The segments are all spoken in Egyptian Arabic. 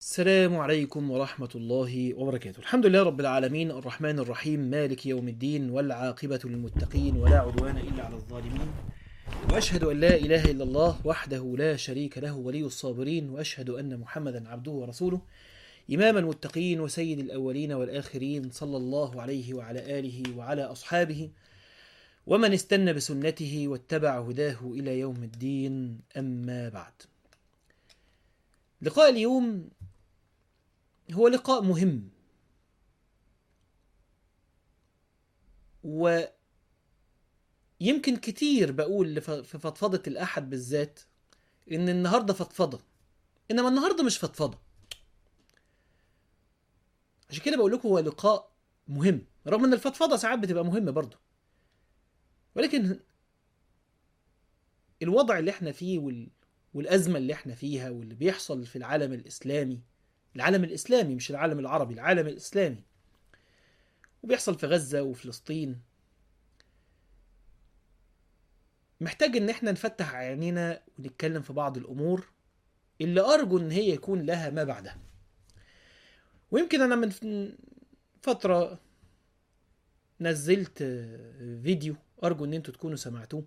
السلام عليكم ورحمة الله وبركاته الحمد لله رب العالمين الرحمن الرحيم مالك يوم الدين والعاقبة للمتقين ولا عدوان إلا على الظالمين وأشهد أن لا إله إلا الله وحده لا شريك له ولي الصابرين وأشهد أن محمدا عبده ورسوله إمام المتقين وسيد الأولين والآخرين صلى الله عليه وعلى آله وعلى أصحابه ومن استنى بسنته واتبع هداه إلى يوم الدين أما بعد لقاء اليوم هو لقاء مهم ويمكن كتير بقول لف- في فضفضة الأحد بالذات إن النهاردة فضفضة إنما النهاردة مش فضفضة عشان كده بقول لكم هو لقاء مهم رغم إن الفضفضة ساعات بتبقى مهمة برضه ولكن الوضع اللي احنا فيه وال... والأزمة اللي احنا فيها واللي بيحصل في العالم الإسلامي العالم الإسلامي مش العالم العربي العالم الإسلامي وبيحصل في غزة وفلسطين محتاج ان احنا نفتح عينينا ونتكلم في بعض الامور اللي ارجو ان هي يكون لها ما بعدها ويمكن انا من فترة نزلت فيديو ارجو ان انتوا تكونوا سمعتوه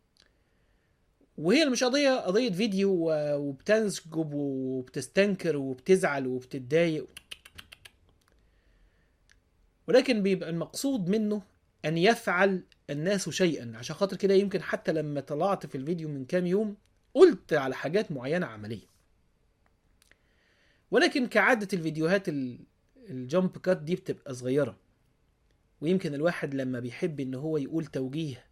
وهي مش قضية قضية فيديو و- وبتنسجب وبتستنكر وبتزعل وبتتضايق ولكن بيبقى المقصود منه أن يفعل الناس شيئا عشان خاطر كده يمكن حتى لما طلعت في الفيديو من كام يوم قلت على حاجات معينة عملية ولكن كعادة الفيديوهات ال- الجامب كات دي بتبقى صغيرة ويمكن الواحد لما بيحب ان هو يقول توجيه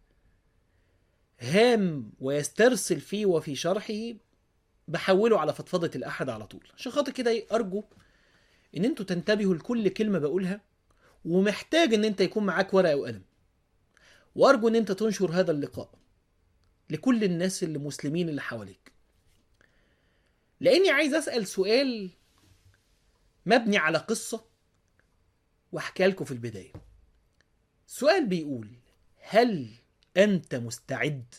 هام ويسترسل فيه وفي شرحه بحوله على فضفضة الأحد على طول عشان خاطر كده إيه، أرجو إن أنتوا تنتبهوا لكل كلمة بقولها ومحتاج إن أنت يكون معاك ورقة وقلم وأرجو إن أنت تنشر هذا اللقاء لكل الناس اللي مسلمين اللي حواليك لأني عايز أسأل سؤال مبني على قصة وأحكي لكم في البداية السؤال بيقول هل أنت مستعد؟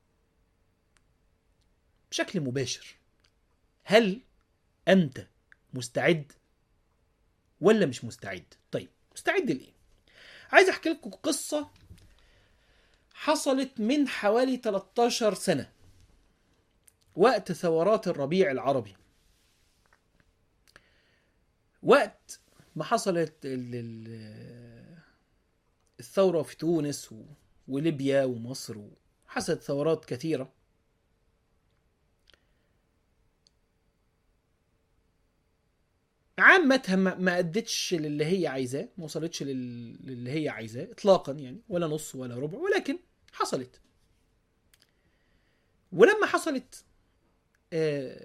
بشكل مباشر هل أنت مستعد ولا مش مستعد؟ طيب مستعد لإيه؟ عايز أحكي لكم قصة حصلت من حوالي 13 سنة وقت ثورات الربيع العربي وقت ما حصلت ال- ال- الثورة في تونس و- وليبيا ومصر وحصلت ثورات كثيرة عامتها ما ما ادتش للي هي عايزاه ما وصلتش لل- للي هي عايزاه اطلاقا يعني ولا نص ولا ربع ولكن حصلت ولما حصلت آه،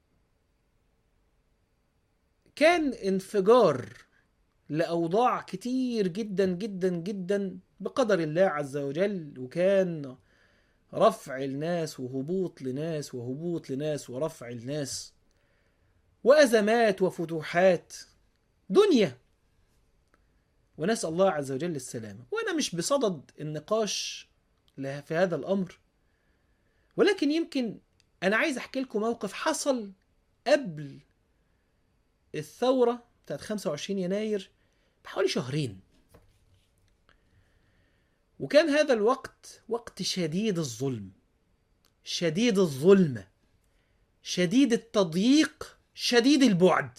كان انفجار لأوضاع كتير جدا جدا جدا بقدر الله عز وجل وكان رفع الناس وهبوط لناس وهبوط لناس ورفع الناس وأزمات وفتوحات دنيا ونسأل الله عز وجل السلامة وأنا مش بصدد النقاش ل- في هذا الأمر ولكن يمكن أنا عايز أحكي لكم موقف حصل قبل الثورة بتاعت 25 يناير بحوالي شهرين وكان هذا الوقت وقت شديد الظلم شديد الظلمة شديد التضييق شديد البعد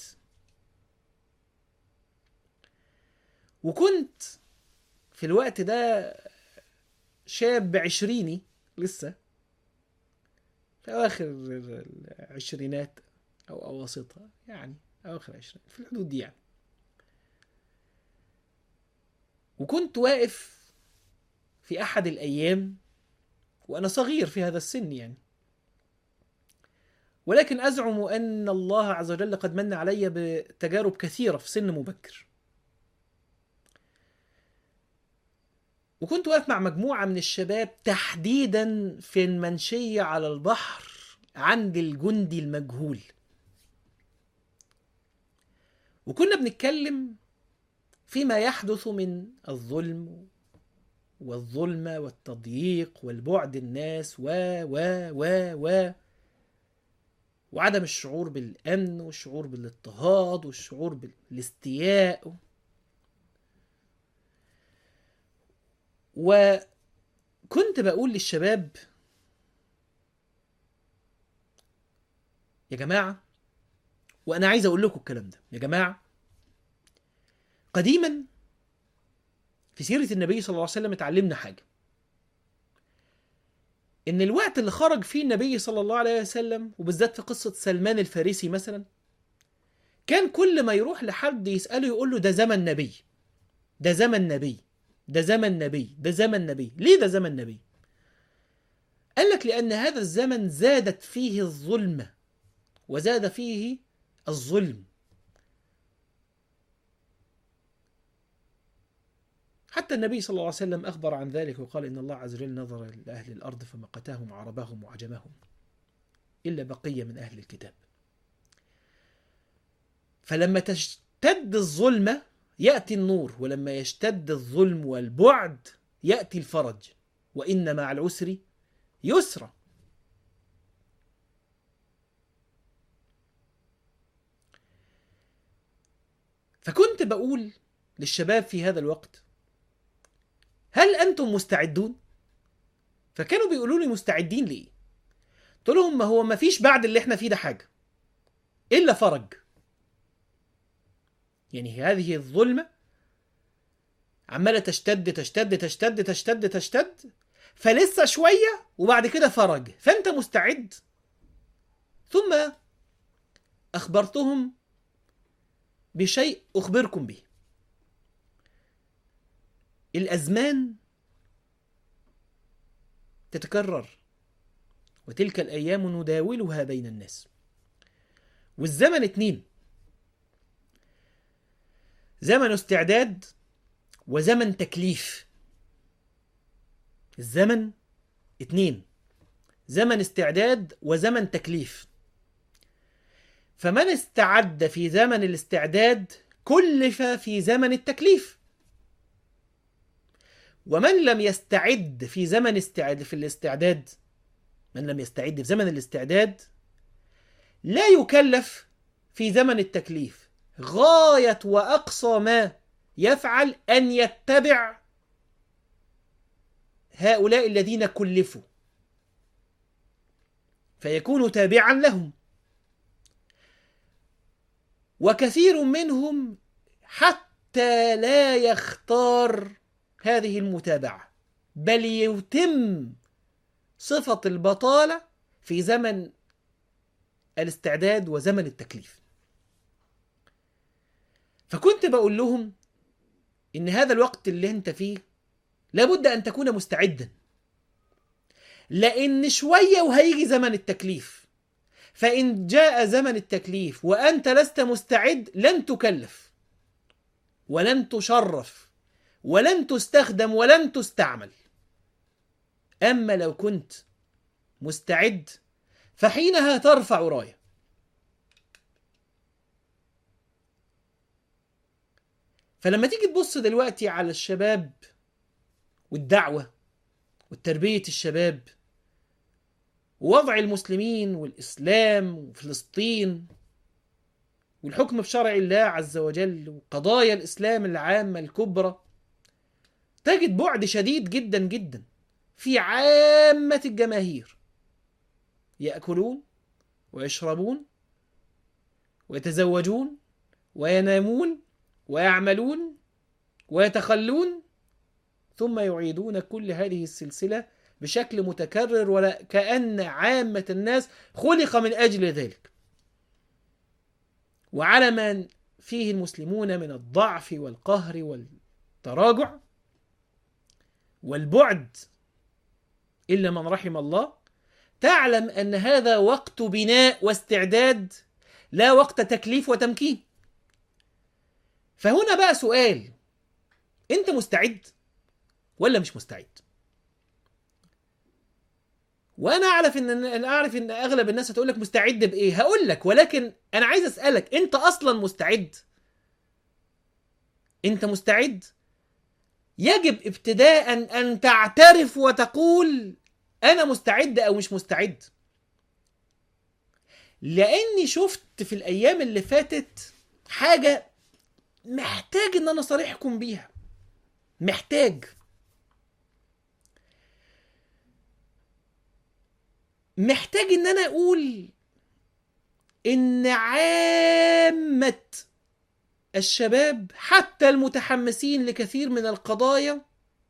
وكنت في الوقت ده شاب عشريني لسه في أواخر العشرينات أو أواسطها يعني أواخر العشرينات في الحدود دي يعني وكنت واقف في أحد الأيام وأنا صغير في هذا السن يعني ولكن أزعم أن الله عز وجل قد من علي بتجارب كثيرة في سن مبكر وكنت واقف مع مجموعة من الشباب تحديدا في المنشية على البحر عند الجندي المجهول وكنا بنتكلم فيما يحدث من الظلم والظلمة والتضييق والبعد الناس و و و و وعدم الشعور بالامن والشعور بالاضطهاد والشعور بالاستياء وكنت بقول للشباب يا جماعه وانا عايز اقول لكم الكلام ده يا جماعه قديما في سيره النبي صلى الله عليه وسلم اتعلمنا حاجه ان الوقت اللي خرج فيه النبي صلى الله عليه وسلم وبالذات في قصه سلمان الفارسي مثلا كان كل ما يروح لحد يساله يقول له ده زمن نبي ده زمن نبي ده زمن نبي ده زمن نبي ليه ده زمن نبي قال لك لان هذا الزمن زادت فيه الظلمه وزاد فيه الظلم حتى النبي صلى الله عليه وسلم أخبر عن ذلك وقال إن الله عز وجل نظر لأهل الأرض فمقتاهم وعربهم وعجمهم إلا بقية من أهل الكتاب فلما تشتد الظلمة يأتي النور ولما يشتد الظلم والبعد يأتي الفرج وإن مع العسر يسرا فكنت بقول للشباب في هذا الوقت هل انتم مستعدون فكانوا بيقولوا لي مستعدين ليه قلت لهم ما هو ما فيش بعد اللي احنا فيه ده حاجه الا فرج يعني هذه الظلمه عماله تشتد تشتد تشتد تشتد تشتد فلسه شويه وبعد كده فرج فانت مستعد ثم اخبرتهم بشيء اخبركم به الازمان تتكرر وتلك الايام نداولها بين الناس والزمن اتنين زمن استعداد وزمن تكليف الزمن اتنين زمن استعداد وزمن تكليف فمن استعد في زمن الاستعداد كلف في زمن التكليف ومن لم يستعد في زمن استعد في الاستعداد من لم يستعد في زمن الاستعداد لا يكلف في زمن التكليف غاية وأقصى ما يفعل أن يتبع هؤلاء الذين كلفوا فيكون تابعا لهم وكثير منهم حتى لا يختار هذه المتابعة بل يتم صفة البطالة في زمن الاستعداد وزمن التكليف فكنت بقول لهم إن هذا الوقت اللي أنت فيه لابد أن تكون مستعدا لأن شوية وهيجي زمن التكليف فإن جاء زمن التكليف وأنت لست مستعد لن تكلف ولن تشرف ولن تستخدم ولن تستعمل اما لو كنت مستعد فحينها ترفع رايه فلما تيجي تبص دلوقتي على الشباب والدعوه وتربيه الشباب ووضع المسلمين والاسلام وفلسطين والحكم بشرع الله عز وجل وقضايا الاسلام العامه الكبرى تجد بعد شديد جدا جدا في عامة الجماهير يأكلون ويشربون ويتزوجون وينامون ويعملون ويتخلون ثم يعيدون كل هذه السلسلة بشكل متكرر ولا كأن عامة الناس خلق من أجل ذلك وعلى ما فيه المسلمون من الضعف والقهر والتراجع والبعد إلا من رحم الله تعلم أن هذا وقت بناء واستعداد لا وقت تكليف وتمكين فهنا بقى سؤال أنت مستعد ولا مش مستعد وانا اعرف ان انا اعرف ان اغلب الناس هتقول لك مستعد بايه هقول لك ولكن انا عايز اسالك انت اصلا مستعد انت مستعد يجب ابتداء ان تعترف وتقول انا مستعد او مش مستعد لاني شفت في الايام اللي فاتت حاجه محتاج ان انا اصارحكم بيها محتاج محتاج ان انا اقول ان عامه الشباب حتى المتحمسين لكثير من القضايا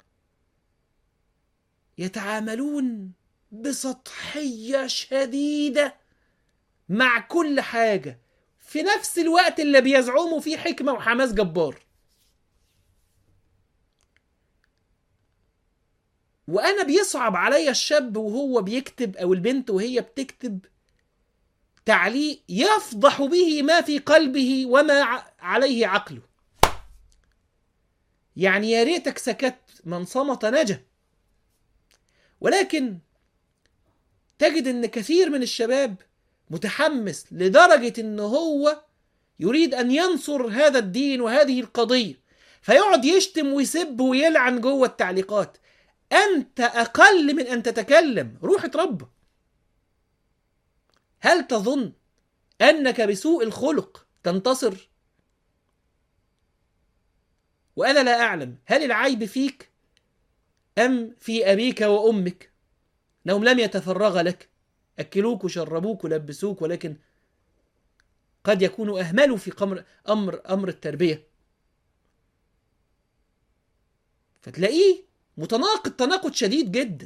يتعاملون بسطحيه شديده مع كل حاجه في نفس الوقت اللي بيزعموا فيه حكمه وحماس جبار وانا بيصعب عليا الشاب وهو بيكتب او البنت وهي بتكتب تعليق يفضح به ما في قلبه وما ع- عليه عقله يعني يا ريتك سكت من صمت نجا ولكن تجد ان كثير من الشباب متحمس لدرجة ان هو يريد ان ينصر هذا الدين وهذه القضية فيقعد يشتم ويسب ويلعن جوه التعليقات انت اقل من ان تتكلم روح اتربى هل تظن انك بسوء الخلق تنتصر وانا لا اعلم هل العيب فيك ام في ابيك وامك انهم لم يتفرغ لك اكلوك وشربوك ولبسوك ولكن قد يكونوا اهملوا في قمر امر امر التربيه فتلاقيه متناقض تناقض شديد جدا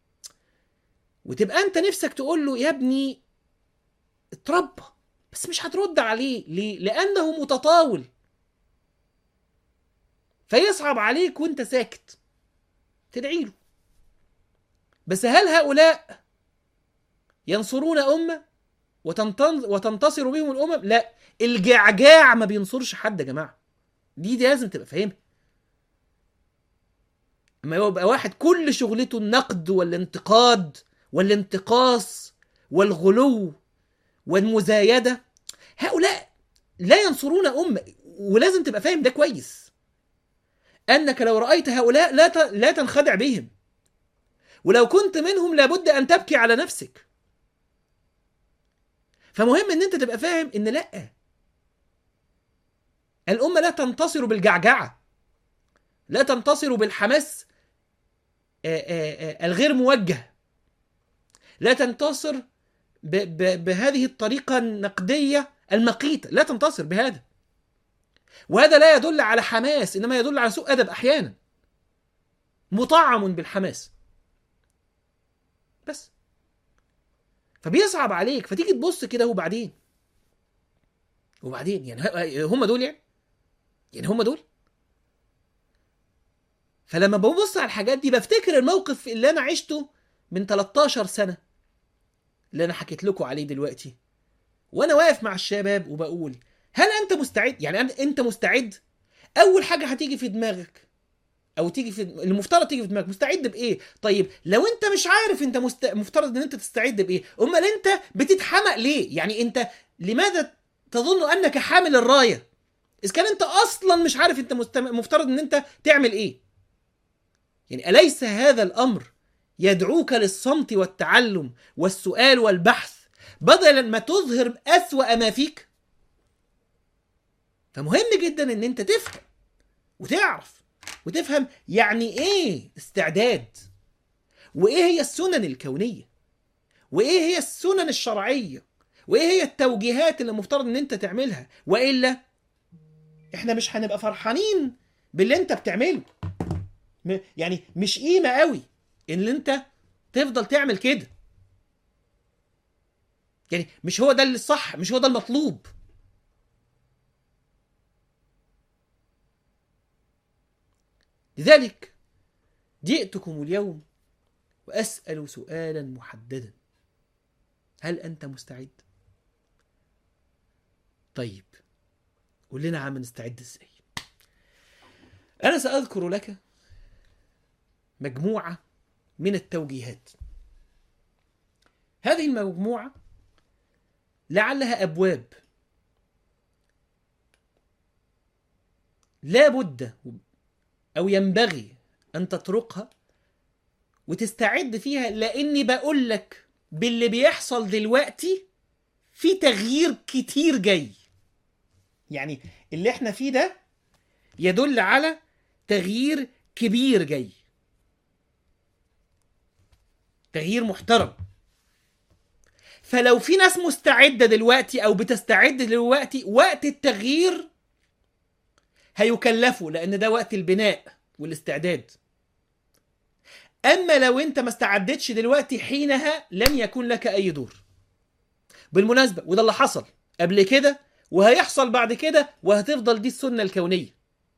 وتبقى انت نفسك تقول له يا ابني اتربى بس مش هترد عليه ليه لانه متطاول فيصعب عليك وانت ساكت تدعي له بس هل هؤلاء ينصرون أمة وتنتن- وتنتصر بهم الأمم لا الجعجاع ما بينصرش حد يا جماعة دي, دي لازم تبقى فاهمها اما يبقى واحد كل شغلته النقد والانتقاد والانتقاص والغلو والمزايدة هؤلاء لا ينصرون أمة ولازم تبقى فاهم ده كويس أنك لو رأيت هؤلاء لا ت- لا تنخدع بهم ولو كنت منهم لابد أن تبكي على نفسك فمهم ان انت تبقى فاهم ان لا الامه لا تنتصر بالجعجعه لا تنتصر بالحماس آه، آه، آه، الغير موجه لا تنتصر ب ب بهذه الطريقه النقديه المقيته لا تنتصر بهذا وهذا لا يدل على حماس انما يدل على سوء ادب احيانا مطعم بالحماس بس فبيصعب عليك فتيجي تبص كده وبعدين وبعدين يعني ه- هم دول يعني يعني هم دول فلما ببص على الحاجات دي بفتكر الموقف اللي انا عشته من 13 سنه اللي انا حكيت لكم عليه دلوقتي وانا واقف مع الشباب وبقول هل انت مستعد يعني أن- انت مستعد اول حاجه هتيجي في دماغك او تيجي في المفترض تيجي في دماغك مستعد بايه طيب لو انت مش عارف انت مست... مفترض ان انت تستعد بايه امال انت بتتحمق ليه يعني انت لماذا تظن انك حامل الرايه اذا كان انت اصلا مش عارف انت مست... مفترض ان انت تعمل ايه يعني اليس هذا الامر يدعوك للصمت والتعلم والسؤال والبحث بدلا ما تظهر اسوا ما فيك فمهم جدا ان انت تفهم وتعرف وتفهم يعني ايه استعداد وايه هي السنن الكونيه وايه هي السنن الشرعيه وايه هي التوجيهات اللي المفترض ان انت تعملها والا احنا مش هنبقى فرحانين باللي انت بتعمله م- يعني مش قيمه قوي ان انت تفضل تعمل كده يعني مش هو ده اللي الصح مش هو ده المطلوب لذلك جئتكم اليوم واسال سؤالا محددا هل انت مستعد طيب قول لنا عم نستعد ازاي انا ساذكر لك مجموعه من التوجيهات هذه المجموعه لعلها ابواب لا بد او ينبغي ان تطرقها وتستعد فيها لاني بقول لك باللي بيحصل دلوقتي في تغيير كتير جاي يعني اللي احنا فيه ده يدل على تغيير كبير جاي تغيير محترم فلو في ناس مستعدة دلوقتي أو بتستعد دلوقتي وقت التغيير هيكلفوا لأن ده وقت البناء والاستعداد أما لو أنت ما استعدتش دلوقتي حينها لن يكون لك أي دور بالمناسبة وده اللي حصل قبل كده وهيحصل بعد كده وهتفضل دي السنة الكونية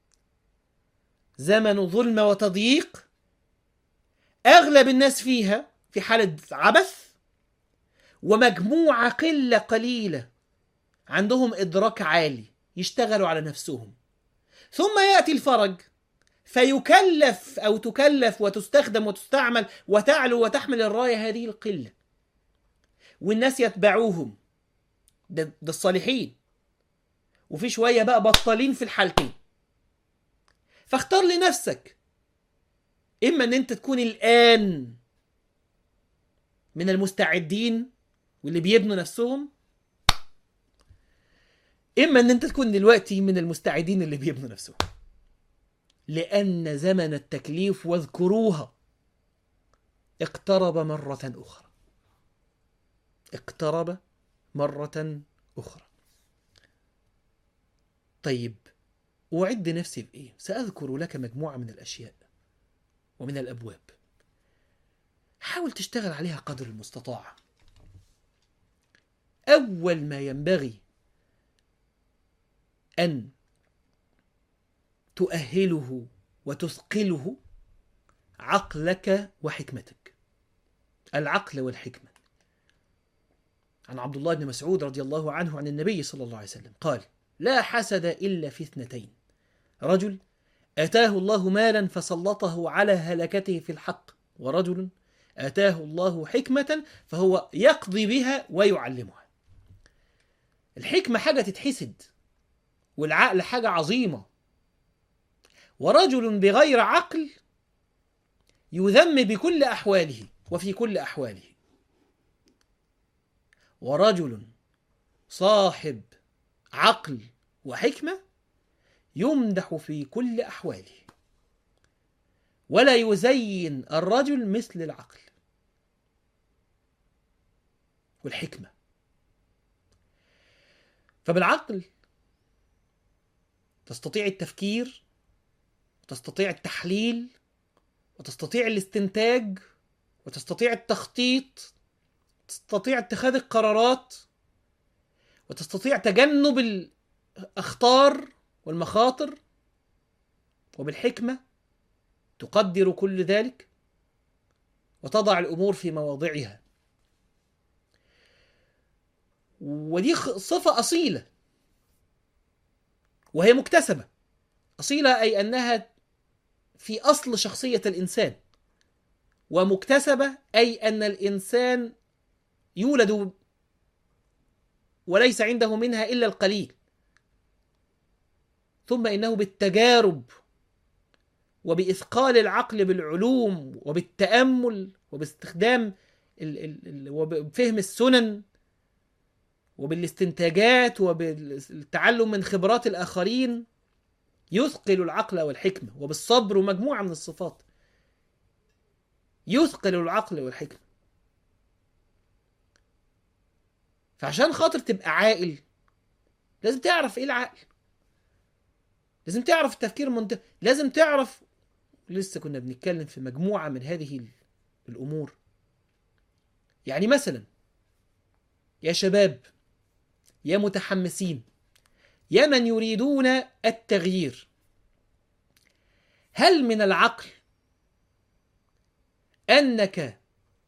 زمن ظلم وتضييق أغلب الناس فيها في حالة عبث ومجموعة قلة قليلة عندهم إدراك عالي يشتغلوا على نفسهم ثم يأتي الفرج فيكلف أو تكلف وتستخدم وتستعمل وتعلو وتحمل الراية هذه القلة والناس يتبعوهم ده, ده الصالحين وفي شوية بقى بطالين في الحالتين فاختار لنفسك إما أن أنت تكون الآن من المستعدين واللي بيبنوا نفسهم إما أن أنت تكون دلوقتي من المستعدين اللي بيبنوا نفسهم لأن زمن التكليف واذكروها اقترب مرة أخرى اقترب مرة أخرى طيب أعد نفسي بإيه؟ سأذكر لك مجموعة من الأشياء ومن الأبواب حاول تشتغل عليها قدر المستطاع أول ما ينبغي أن تؤهله وتثقله عقلك وحكمتك العقل والحكمة عن عبد الله بن مسعود رضي الله عنه عن النبي صلى الله عليه وسلم قال لا حسد إلا في اثنتين رجل آتاه الله مالا فسلطه على هلكته في الحق ورجل آتاه الله حكمة فهو يقضي بها ويعلمها الحكمة حاجة تتحسد والعقل حاجة عظيمة ورجل بغير عقل يذم بكل أحواله وفي كل أحواله ورجل صاحب عقل وحكمة يمدح في كل أحواله ولا يزين الرجل مثل العقل والحكمة فبالعقل تستطيع التفكير وتستطيع التحليل وتستطيع الاستنتاج وتستطيع التخطيط تستطيع اتخاذ القرارات وتستطيع تجنب الأخطار والمخاطر وبالحكمة تقدر كل ذلك وتضع الأمور في مواضعها ودي صفة أصيلة وهي مكتسبة أصيلة أي أنها في أصل شخصية الإنسان ومكتسبة أي أن الإنسان يولد وليس عنده منها إلا القليل ثم إنه بالتجارب وبإثقال العقل بالعلوم وبالتأمل وباستخدام وبفهم السنن وبالاستنتاجات وبالتعلم من خبرات الآخرين يثقل العقل والحكمة وبالصبر ومجموعة من الصفات يثقل العقل والحكمة فعشان خاطر تبقى عاقل لازم تعرف ايه العقل لازم تعرف التفكير المنطقي لازم تعرف لسه كنا بنتكلم في مجموعة من هذه الأمور يعني مثلا يا شباب يا متحمسين يا من يريدون التغيير هل من العقل أنك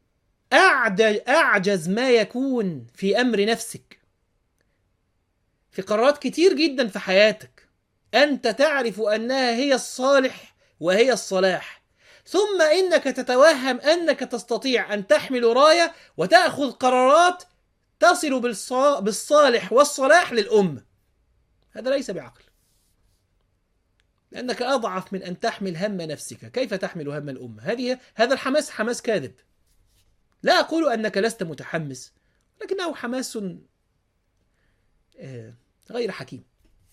أعجز ما يكون في أمر نفسك في قرارات كتير جدا في حياتك أنت تعرف أنها هي الصالح وهي الصلاح ثم إنك تتوهم أنك تستطيع أن تحمل راية وتأخذ قرارات تصل بالصالح والصلاح للأمة هذا ليس بعقل لأنك أضعف من أن تحمل هم نفسك كيف تحمل هم الأمة هذه هذا الحماس حماس كاذب لا أقول أنك لست متحمس لكنه حماس آه، غير حكيم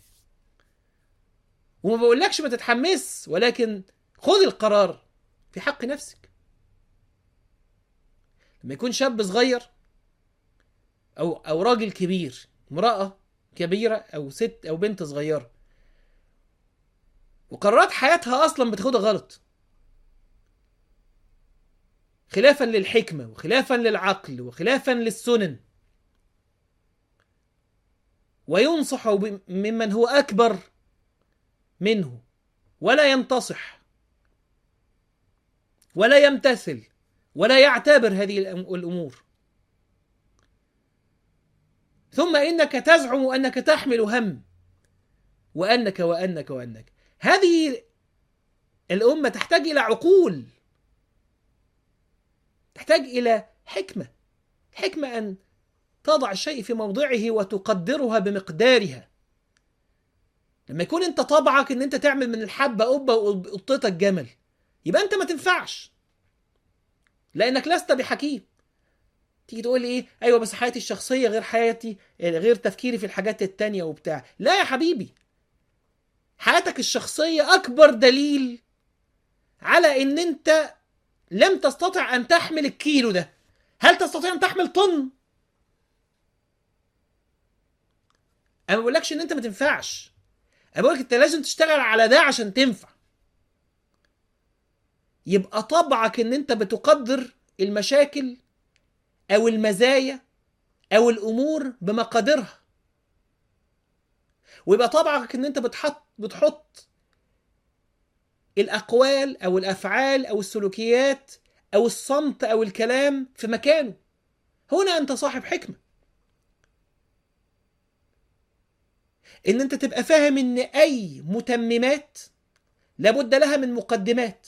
وما بقولكش ما تتحمس ولكن خذ القرار في حق نفسك لما يكون شاب صغير او او راجل كبير امراه كبيره او ست او بنت صغيره وقرارات حياتها اصلا بتاخدها غلط خلافا للحكمه وخلافا للعقل وخلافا للسنن وينصح ب- ممن هو اكبر منه ولا ينتصح ولا يمتثل ولا يعتبر هذه الأم- الامور ثم انك تزعم انك تحمل هم وانك وانك وانك هذه الامه تحتاج الى عقول تحتاج الى حكمه حكمه ان تضع الشيء في موضعه وتقدرها بمقدارها لما يكون انت طبعك ان انت تعمل من الحبه قبه وقطتك جمل يبقى انت ما تنفعش لانك لست بحكيم تيجي تقول لي ايه ايوه بس حياتي الشخصيه غير حياتي غير تفكيري في الحاجات التانية وبتاع لا يا حبيبي حياتك الشخصيه اكبر دليل على ان انت لم تستطع ان تحمل الكيلو ده هل تستطيع ان تحمل طن انا ما بقولكش ان انت ما تنفعش انا بقولك انت لازم تشتغل على ده عشان تنفع يبقى طبعك ان انت بتقدر المشاكل او المزايا او الامور بمقاديرها ويبقى طبعك ان انت بتحط بتحط الاقوال او الافعال او السلوكيات او الصمت او الكلام في مكانه هنا انت صاحب حكمه ان انت تبقى فاهم ان اي متممات لابد لها من مقدمات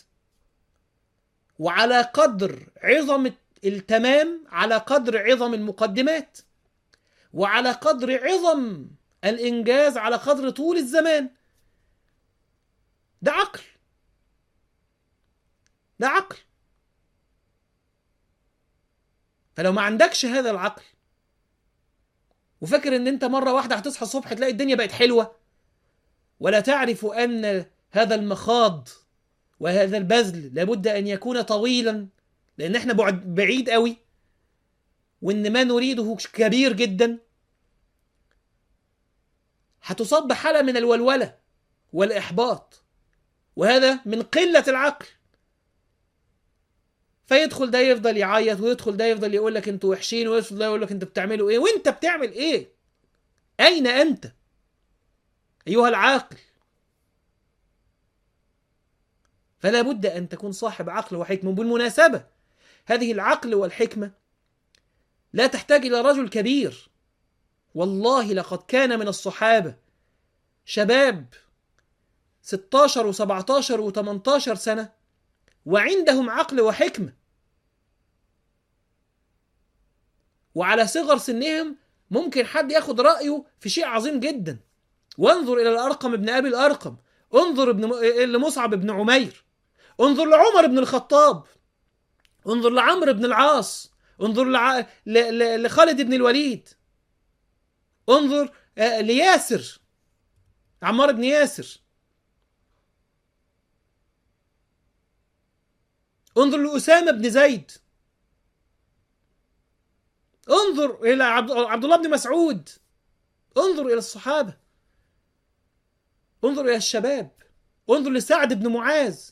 وعلى قدر عظم التمام على قدر عظم المقدمات وعلى قدر عظم الانجاز على قدر طول الزمان ده عقل ده عقل فلو ما عندكش هذا العقل وفاكر ان انت مره واحده هتصحى الصبح تلاقي الدنيا بقت حلوه ولا تعرف ان هذا المخاض وهذا البذل لابد ان يكون طويلا لان احنا بعد بعيد قوي وان ما نريده كبير جدا هتصاب بحاله من الولوله والاحباط وهذا من قله العقل فيدخل ده يفضل يعيط ويدخل ده يفضل يقول لك انتوا وحشين ويدخل ده يقول لك انتوا بتعملوا ايه وانت بتعمل ايه اين انت ايها العاقل فلا بد ان تكون صاحب عقل وحكمه بالمناسبه هذه العقل والحكمه لا تحتاج الى رجل كبير والله لقد كان من الصحابه شباب 16 و17 و18 سنه وعندهم عقل وحكمه وعلى صغر سنهم ممكن حد ياخد رايه في شيء عظيم جدا وانظر الى الارقم ابن ابي الارقم انظر ابن م... لمصعب بن عمير انظر لعمر بن الخطاب انظر لعمرو بن العاص انظر لع... ل... ل... لخالد بن الوليد انظر آه، لياسر عمار بن ياسر انظر لأسامة بن زيد انظر إلى عبد عبد الله بن مسعود انظر إلى الصحابة انظر إلى الشباب انظر لسعد بن معاذ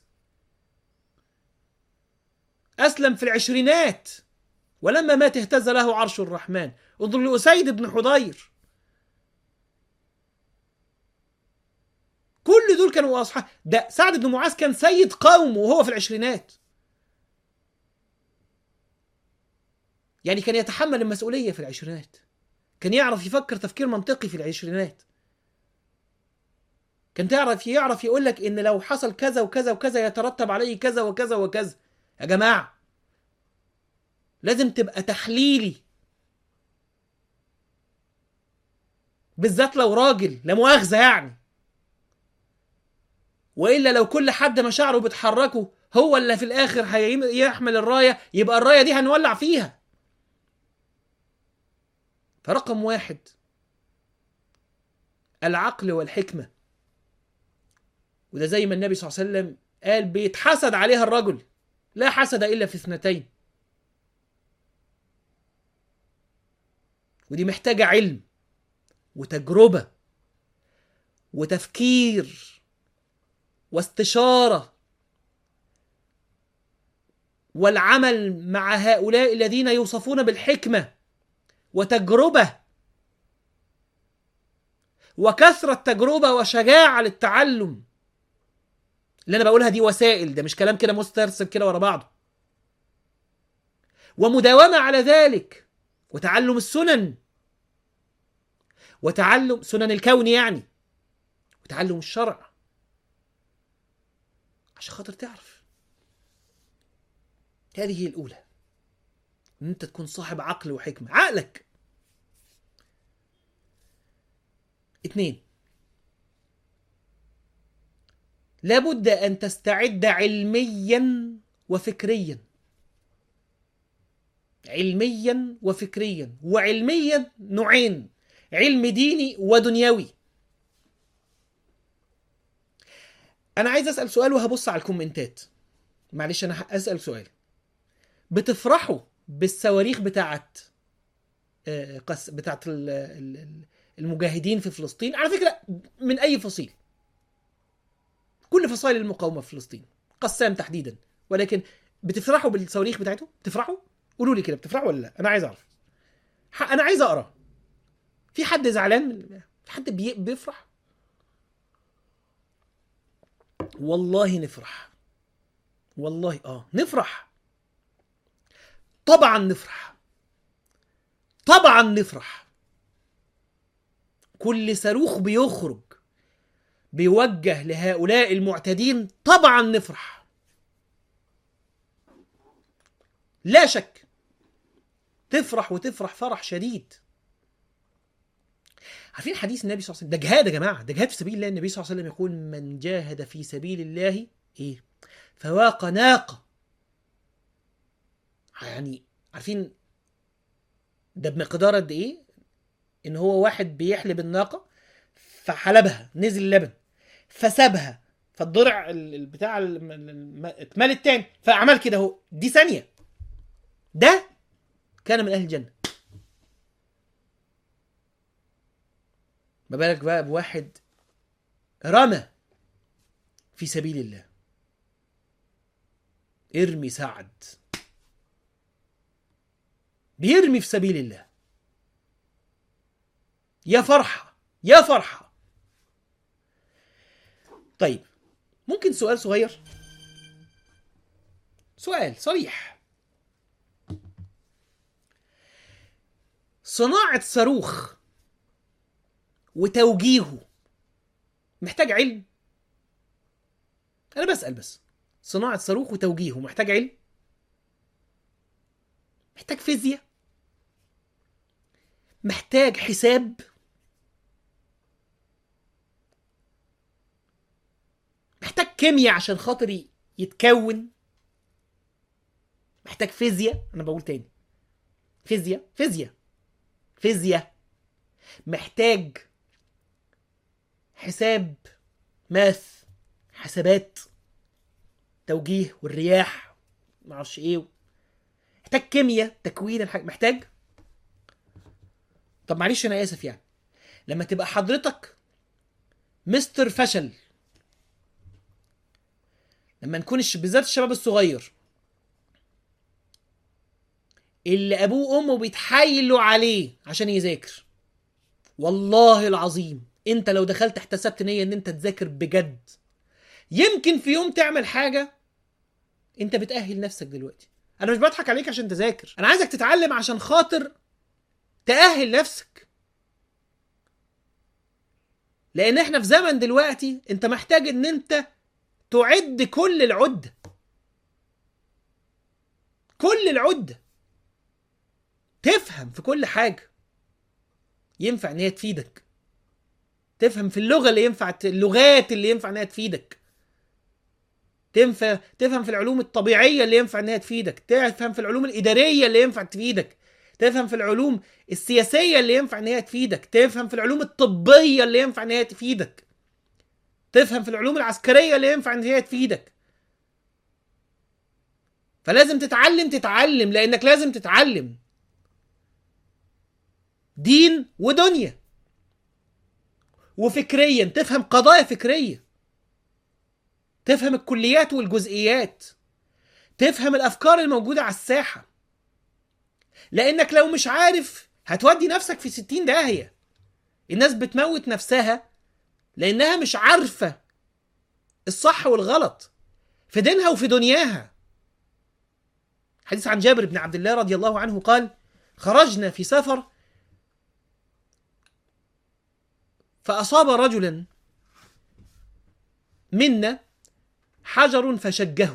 أسلم في العشرينات ولما مات اهتز له عرش الرحمن انظر لأسيد بن حضير كل دول كانوا أصحاب ده سعد بن معاذ كان سيد قومه وهو في العشرينات يعني كان يتحمل المسؤولية في العشرينات كان يعرف يفكر تفكير منطقي في العشرينات كان تعرف يعرف يقول لك ان لو حصل كذا وكذا وكذا يترتب عليه كذا وكذا وكذا يا جماعة لازم تبقى تحليلي بالذات لو راجل لا مؤاخذة يعني والا لو كل حد مشاعره بتحركه هو اللي في الاخر هيحمل الرايه يبقى الرايه دي هنولع فيها فرقم واحد العقل والحكمة وده زي ما النبي صلى الله عليه وسلم قال بيتحسد عليها الرجل لا حسد إلا في اثنتين ودي محتاجة علم وتجربة وتفكير واستشارة والعمل مع هؤلاء الذين يوصفون بالحكمة وتجربة وكثرة تجربة وشجاعة للتعلم اللي أنا بقولها دي وسائل ده مش كلام كده مسترسل كده ورا بعضه ومداومة على ذلك وتعلم السنن وتعلم سنن الكون يعني وتعلم الشرع عشان خاطر تعرف هذه هي الأولى إن أنت تكون صاحب عقل وحكمة عقلك اتنين لابد أن تستعد علميا وفكريا علميا وفكريا وعلميا نوعين علم ديني ودنيوي انا عايز اسال سؤال وهبص على الكومنتات معلش انا اسال سؤال بتفرحوا بالصواريخ بتاعت آه، قس بتاعت ال- ال- ال- المجاهدين في فلسطين على فكره من اي فصيل كل فصائل المقاومه في فلسطين قسام تحديدا ولكن بتفرحوا بالصواريخ بتاعتهم بتفرحوا قولوا لي كده بتفرحوا ولا لا انا عايز اعرف ح- انا عايز اقرا في حد زعلان من في حد بي... بيفرح والله نفرح والله اه نفرح طبعا نفرح طبعا نفرح كل صاروخ بيخرج بيوجه لهؤلاء المعتدين طبعا نفرح لا شك تفرح وتفرح فرح شديد عارفين حديث النبي صلى الله عليه وسلم ده جهاد يا جماعه ده جهاد في سبيل الله النبي صلى الله عليه وسلم يقول من جاهد في سبيل الله ايه فواق ناقه يعني عارفين ده بمقدار قد ايه ان هو واحد بيحلب الناقه فحلبها نزل اللبن فسابها فالضرع ال- ال- بتاع الم- الم- اتمال التاني فعمل كده اهو دي ثانيه ده كان من اهل الجنه ما بالك بقى بواحد رمى في سبيل الله ارمي سعد بيرمي في سبيل الله يا فرحة يا فرحة طيب ممكن سؤال صغير سؤال صريح صناعة صاروخ وتوجيهه محتاج علم انا بسأل بس صناعة صاروخ وتوجيهه محتاج علم محتاج فيزياء محتاج حساب محتاج كيمياء عشان خاطر ي- يتكون محتاج فيزياء انا بقول تاني فيزياء فيزياء فيزياء محتاج حساب ماث حسابات توجيه والرياح معرفش ايه محتاج كيمياء تكوين الحاجة محتاج طب معلش انا اسف يعني لما تبقى حضرتك مستر فشل لما نكون الش- بالذات الشباب الصغير اللي ابوه وامه بيتحايلوا عليه عشان يذاكر والله العظيم انت لو دخلت احتسبت نيه ان انت تذاكر بجد يمكن في يوم تعمل حاجه انت بتاهل نفسك دلوقتي انا مش بضحك عليك عشان تذاكر انا عايزك تتعلم عشان خاطر تاهل نفسك لان احنا في زمن دلوقتي انت محتاج ان انت تعد كل العده كل العده تفهم في كل حاجه ينفع ان هي تفيدك تفهم في اللغه اللي ينفع اللغات اللي ينفع انها تفيدك تنفع تفهم في العلوم الطبيعيه اللي ينفع انها تفيدك تفهم في العلوم الاداريه اللي ينفع تفيدك تفهم في العلوم السياسيه اللي ينفع ان هي تفيدك تفهم في العلوم الطبيه اللي ينفع ان هي تفيدك تفهم في العلوم العسكريه اللي ينفع ان هي تفيدك فلازم تتعلم تتعلم لانك لازم تتعلم دين ودنيا وفكريا تفهم قضايا فكريه تفهم الكليات والجزئيات تفهم الافكار الموجوده على الساحه لانك لو مش عارف هتودي نفسك في ستين داهيه الناس بتموت نفسها لانها مش عارفه الصح والغلط في دينها وفي دنياها حديث عن جابر بن عبد الله رضي الله عنه قال خرجنا في سفر فأصاب رجلا منا حجر فشجه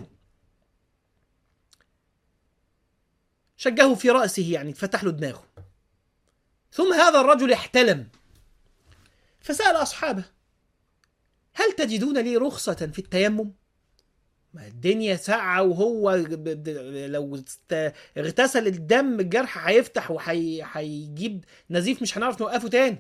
شجه في رأسه يعني فتح له دماغه ثم هذا الرجل احتلم فسأل أصحابه هل تجدون لي رخصة في التيمم؟ ما الدنيا ساقعة وهو ب- ب- لو است- اغتسل الدم الجرح هيفتح وهيجيب نزيف مش هنعرف نوقفه تاني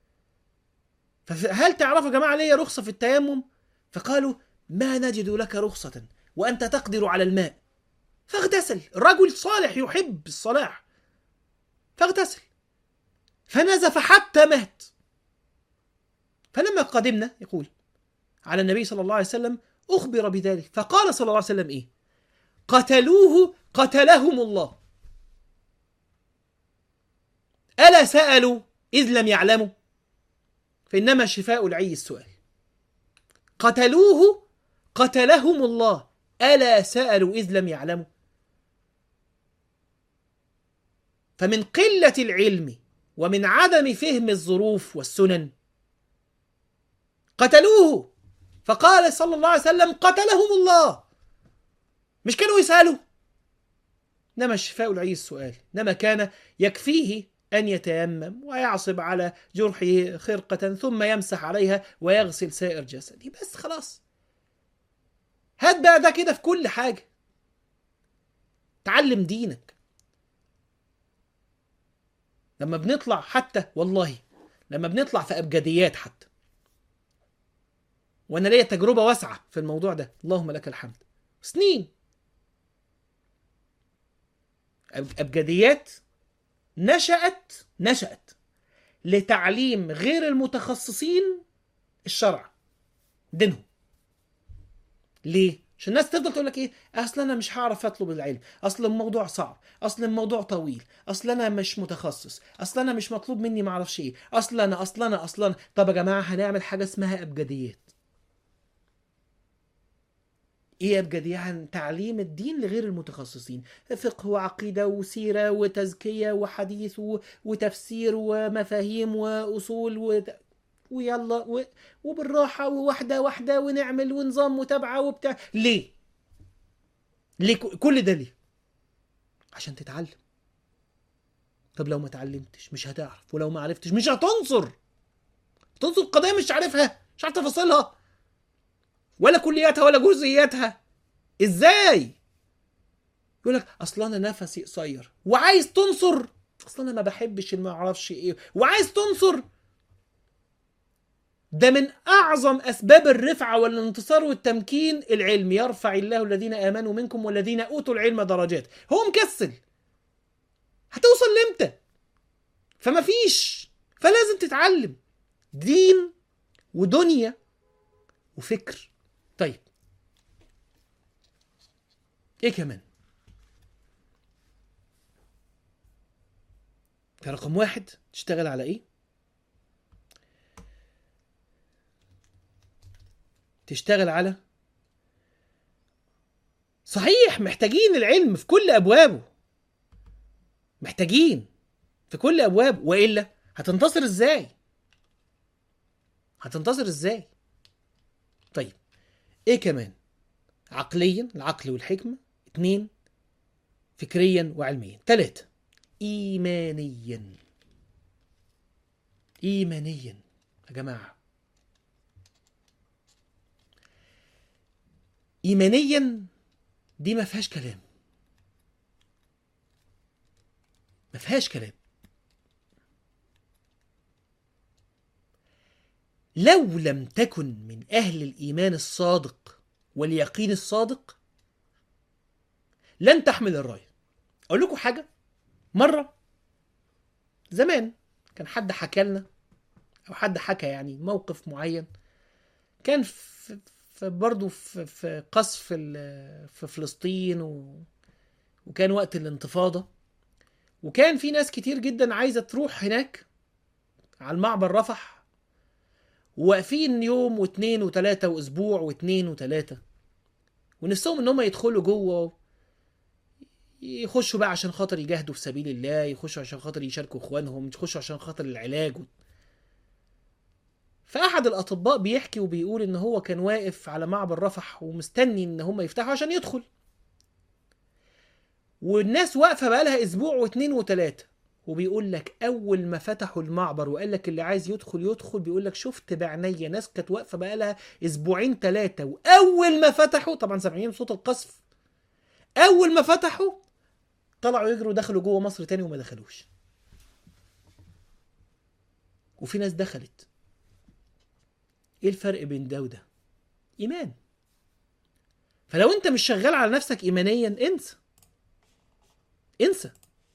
فهل تعرفوا يا جماعة ليا رخصة في التيمم؟ فقالوا ما نجد لك رخصة وأنت تقدر على الماء فاغتسل الرجل صالح يحب الصلاح فاغتسل فنزف حتى مات فلما قدمنا يقول على النبي صلى الله عليه وسلم أخبر بذلك فقال صلى الله عليه وسلم إيه قتلوه قتلهم الله ألا سألوا إذ لم يعلموا فإنما شفاء العي السؤال قتلوه قتلهم الله ألا سألوا إذ لم يعلموا فمن قلة العلم ومن عدم فهم الظروف والسنن قتلوه فقال صلى الله عليه وسلم قتلهم الله مش كانوا يسألوا إنما الشفاء العي السؤال إنما كان يكفيه أن يتيمم ويعصب على جرحه خرقة ثم يمسح عليها ويغسل سائر جسده بس خلاص هات بقى ده كده في كل حاجة تعلم دينك لما بنطلع حتى والله لما بنطلع في أبجديات حتى وأنا ليا تجربة واسعة في الموضوع ده اللهم لك الحمد سنين أب- أبجديات نشأت نشأت لتعليم غير المتخصصين الشرع دينهم ليه؟ عشان الناس تفضل تقول لك ايه؟ اصل انا مش هعرف اطلب العلم، اصل الموضوع صعب، اصل الموضوع طويل، اصل انا مش متخصص، اصل انا مش مطلوب مني معرفش ايه، اصل انا اصل انا اصل انا، طب يا جماعه هنعمل حاجه اسمها ابجديات. ايه ابجدية؟ يعني تعليم الدين لغير المتخصصين، فقه وعقيده وسيره وتزكيه وحديث و- وتفسير ومفاهيم واصول و... ويلا و... وبالراحه وواحده واحده ونعمل ونظام متابعه وبتاع ليه؟ ليه ك- كل ده ليه؟ عشان تتعلم طب لو ما اتعلمتش مش هتعرف ولو ما عرفتش مش هتنصر تنصر قضيه مش عارفها مش عارف تفاصيلها ولا كلياتها ولا جزئياتها ازاي يقول لك اصل انا نفسي قصير وعايز تنصر اصل انا ما بحبش اللي ما اعرفش ايه وعايز تنصر ده من اعظم اسباب الرفعه والانتصار والتمكين العلم يرفع الله الذين امنوا منكم والذين اوتوا العلم درجات هو مكسل هتوصل لامتى فما فيش فلازم تتعلم دين ودنيا وفكر طيب ايه كمان رقم واحد تشتغل على ايه تشتغل على صحيح محتاجين العلم في كل ابوابه محتاجين في كل ابوابه والا هتنتصر ازاي هتنتصر ازاي طيب ايه كمان عقليا العقل والحكمة اتنين فكريا وعلميا تلاتة ايمانيا ايمانيا يا جماعة ايمانيا دي ما فيهاش كلام ما فيهاش كلام لو لم تكن من اهل الايمان الصادق واليقين الصادق لن تحمل الرايه اقول لكم حاجه مره زمان كان حد حكى لنا او حد حكى يعني موقف معين كان في في برضه في في قصف ال- في فلسطين و وكان وقت الانتفاضه وكان في ناس كتير جدا عايزه تروح هناك على المعبر رفح وواقفين يوم واثنين وثلاثه واسبوع واثنين وثلاثه ونفسهم ان هم يدخلوا جوه يخشوا بقى عشان خاطر يجاهدوا في سبيل الله يخشوا عشان خاطر يشاركوا اخوانهم يخشوا عشان خاطر العلاج فاحد الاطباء بيحكي وبيقول ان هو كان واقف على معبر رفح ومستني ان هم يفتحوا عشان يدخل والناس واقفه بقى لها اسبوع واثنين وثلاثه وبيقول لك اول ما فتحوا المعبر وقال لك اللي عايز يدخل يدخل بيقول لك شفت بعينيا ناس كانت واقفه بقى لها اسبوعين ثلاثه واول ما فتحوا طبعا سامعين صوت القصف اول ما فتحوا طلعوا يجروا دخلوا جوه مصر تاني وما دخلوش وفي ناس دخلت ايه الفرق بين ده وده ايمان فلو انت مش شغال على نفسك ايمانيا انسى انسى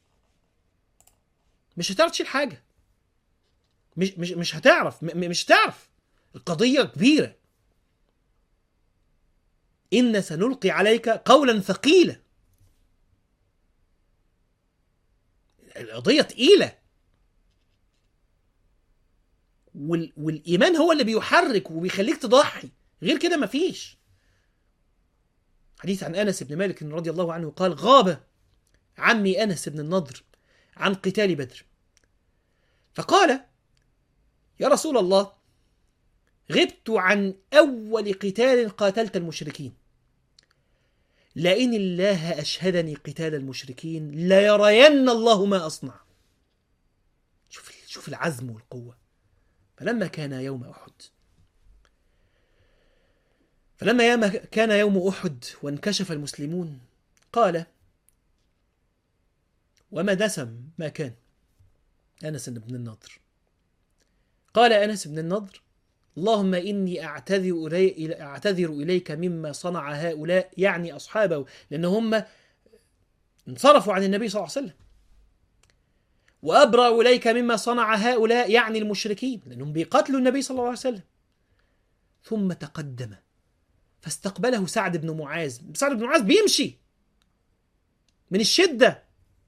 مش هتعرف تشيل حاجه مش مش مش هتعرف م- م- مش هتعرف القضيه كبيره ان سنلقي عليك قولا ثقيلا القضيه تقيله وال... والايمان هو اللي بيحرك وبيخليك تضحي غير كده مفيش حديث عن انس بن مالك رضي الله عنه قال غاب عمي انس بن النضر عن قتال بدر فقال يا رسول الله غبت عن اول قتال قاتلت المشركين لئن الله اشهدني قتال المشركين ليرين الله ما اصنع شوف شوف العزم والقوه فلما كان يوم احد فلما يوم كان يوم احد وانكشف المسلمون قال وما دسم ما كان انس بن النضر قال انس بن النضر اللهم اني اعتذر الي اعتذر اليك مما صنع هؤلاء يعني اصحابه لان هم انصرفوا عن النبي صلى الله عليه وسلم وابرا اليك مما صنع هؤلاء يعني المشركين لانهم بيقتلوا النبي صلى الله عليه وسلم ثم تقدم فاستقبله سعد بن معاذ سعد بن معاذ بيمشي من الشده